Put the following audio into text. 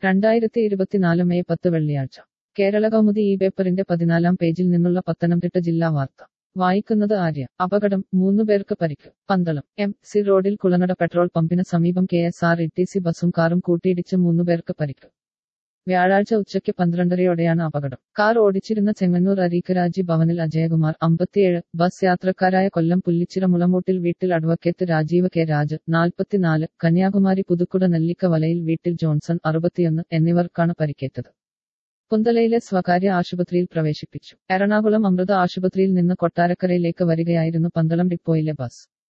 രണ്ടായിരത്തി ഇരുപത്തിനാല് മെയ് പത്ത് വെള്ളിയാഴ്ച കേരള കൗമുദി ഈ പേപ്പറിന്റെ പതിനാലാം പേജിൽ നിന്നുള്ള പത്തനംതിട്ട ജില്ലാ വാർത്ത വായിക്കുന്നത് ആര്യ അപകടം മൂന്നു പേർക്ക് പരിക്ക് പന്തളം എം സി റോഡിൽ കുളനട പെട്രോൾ പമ്പിന് സമീപം K S R T C സി ബസും കാറും കൂട്ടിയിടിച്ച് മൂന്നു പേർക്ക് പരിക്ക് വ്യാഴാഴ്ച ഉച്ചയ്ക്ക് പന്ത്രണ്ടരയോടെയാണ് അപകടം കാർ ഓടിച്ചിരുന്ന ചെങ്ങന്നൂർ അരീക്കരാജി ഭവനിൽ അജയകുമാർ അമ്പത്തിയേഴ് ബസ് യാത്രക്കാരായ കൊല്ലം പുല്ലിച്ചിറ മുളമൂട്ടിൽ വീട്ടിൽ അഡ്വക്കേറ്റ് രാജീവ് കെ രാജ് നാൽപ്പത്തിനാല് കന്യാകുമാരി പുതുക്കുട നെല്ലിക്ക വലയിൽ വീട്ടിൽ ജോൺസൺ അറുപത്തിയൊന്ന് എന്നിവർക്കാണ് പരിക്കേറ്റത് കുന്തലയിലെ സ്വകാര്യ ആശുപത്രിയിൽ പ്രവേശിപ്പിച്ചു എറണാകുളം അമൃത ആശുപത്രിയിൽ നിന്ന് കൊട്ടാരക്കരയിലേക്ക് വരികയായിരുന്നു പന്തളം ഡിപ്പോയിലെ ബസ്